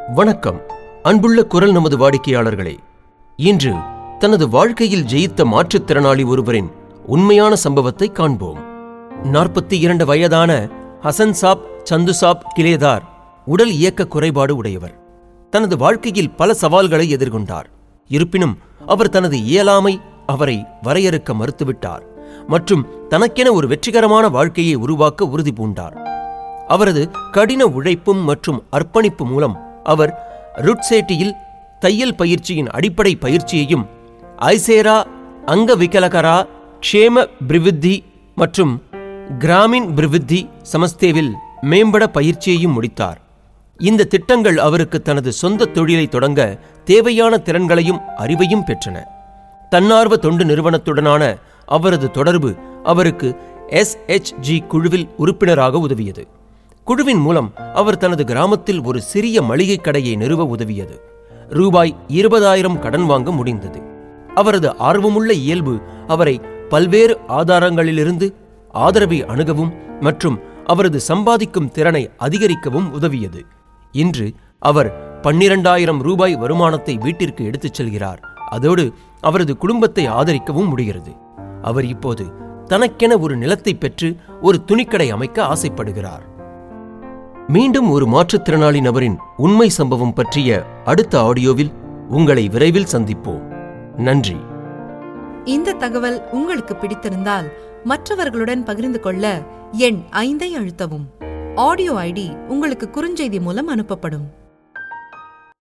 வணக்கம் அன்புள்ள குரல் நமது வாடிக்கையாளர்களே இன்று தனது வாழ்க்கையில் ஜெயித்த மாற்றுத்திறனாளி ஒருவரின் உண்மையான சம்பவத்தை காண்போம் நாற்பத்தி இரண்டு வயதான ஹசன் சாப் சந்து சாப் கிலேதார் உடல் இயக்க குறைபாடு உடையவர் தனது வாழ்க்கையில் பல சவால்களை எதிர்கொண்டார் இருப்பினும் அவர் தனது இயலாமை அவரை வரையறுக்க மறுத்துவிட்டார் மற்றும் தனக்கென ஒரு வெற்றிகரமான வாழ்க்கையை உருவாக்க உறுதி பூண்டார் அவரது கடின உழைப்பும் மற்றும் அர்ப்பணிப்பு மூலம் அவர் ருட்சேட்டியில் தையல் பயிற்சியின் அடிப்படை பயிற்சியையும் ஐசேரா அங்கவிகலகரா க்ஷேம பிரிவித்தி மற்றும் கிராமின் பிரிவித்தி சமஸ்தேவில் மேம்பட பயிற்சியையும் முடித்தார் இந்த திட்டங்கள் அவருக்கு தனது சொந்த தொழிலை தொடங்க தேவையான திறன்களையும் அறிவையும் பெற்றன தன்னார்வ தொண்டு நிறுவனத்துடனான அவரது தொடர்பு அவருக்கு எஸ்ஹெச்ஜி குழுவில் உறுப்பினராக உதவியது குழுவின் மூலம் அவர் தனது கிராமத்தில் ஒரு சிறிய மளிகை கடையை நிறுவ உதவியது ரூபாய் இருபதாயிரம் கடன் வாங்க முடிந்தது அவரது ஆர்வமுள்ள இயல்பு அவரை பல்வேறு ஆதாரங்களிலிருந்து ஆதரவை அணுகவும் மற்றும் அவரது சம்பாதிக்கும் திறனை அதிகரிக்கவும் உதவியது இன்று அவர் பன்னிரண்டாயிரம் ரூபாய் வருமானத்தை வீட்டிற்கு எடுத்துச் செல்கிறார் அதோடு அவரது குடும்பத்தை ஆதரிக்கவும் முடிகிறது அவர் இப்போது தனக்கென ஒரு நிலத்தை பெற்று ஒரு துணிக்கடை அமைக்க ஆசைப்படுகிறார் மீண்டும் ஒரு மாற்றுத்திறனாளி நபரின் உண்மை சம்பவம் பற்றிய அடுத்த ஆடியோவில் உங்களை விரைவில் சந்திப்போம் நன்றி இந்த தகவல் உங்களுக்கு பிடித்திருந்தால் மற்றவர்களுடன் பகிர்ந்து கொள்ள எண் ஐந்தை அழுத்தவும் ஆடியோ ஐடி உங்களுக்கு குறுஞ்செய்தி மூலம் அனுப்பப்படும்